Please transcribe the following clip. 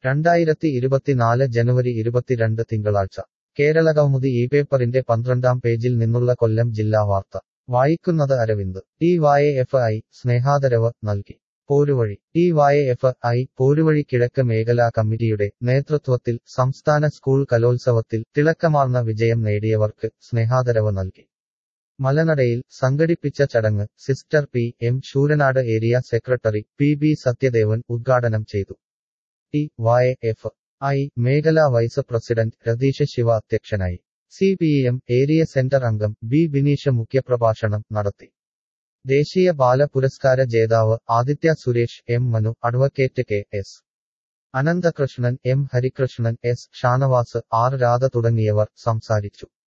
രണ്ടായിരത്തി ഇരുപത്തിനാല് ജനുവരി ഇരുപത്തിരണ്ട് തിങ്കളാഴ്ച കേരള കൗമുദി ഈ പേപ്പറിന്റെ പന്ത്രണ്ടാം പേജിൽ നിന്നുള്ള കൊല്ലം ജില്ലാ വാർത്ത വായിക്കുന്നത് Aravind D Y F I സ്നേഹാദരവ് നൽകി Poruvazhi D Y F I Poruvazhi കിഴക്ക് മേഖലാ കമ്മിറ്റിയുടെ നേതൃത്വത്തിൽ സംസ്ഥാന സ്കൂൾ കലോത്സവത്തിൽ തിളക്കമാർന്ന വിജയം നേടിയവർക്ക് സ്നേഹാദരവ് നൽകി മലനടയിൽ സംഘടിപ്പിച്ച ചടങ്ങ് സിസ്റ്റർ P M Sooranad area secretary P B Sathyadevan ഉദ്ഘാടനം ചെയ്തു ടി വായ എഫ് ഐ മേഖലാ വൈസ് പ്രസിഡന്റ് രതീഷ് ശിവ അധ്യക്ഷനായി C P M area centre അംഗം ബി ബിനീഷ് മുഖ്യപ്രഭാഷണം നടത്തി ദേശീയ ബാല പുരസ്കാര ജേതാവ് Aditya Suresh M Manu advocate K S Ananthakrishnan M Harikrishnan S Shanavas R Radha തുടങ്ങിയവർ സംസാരിച്ചു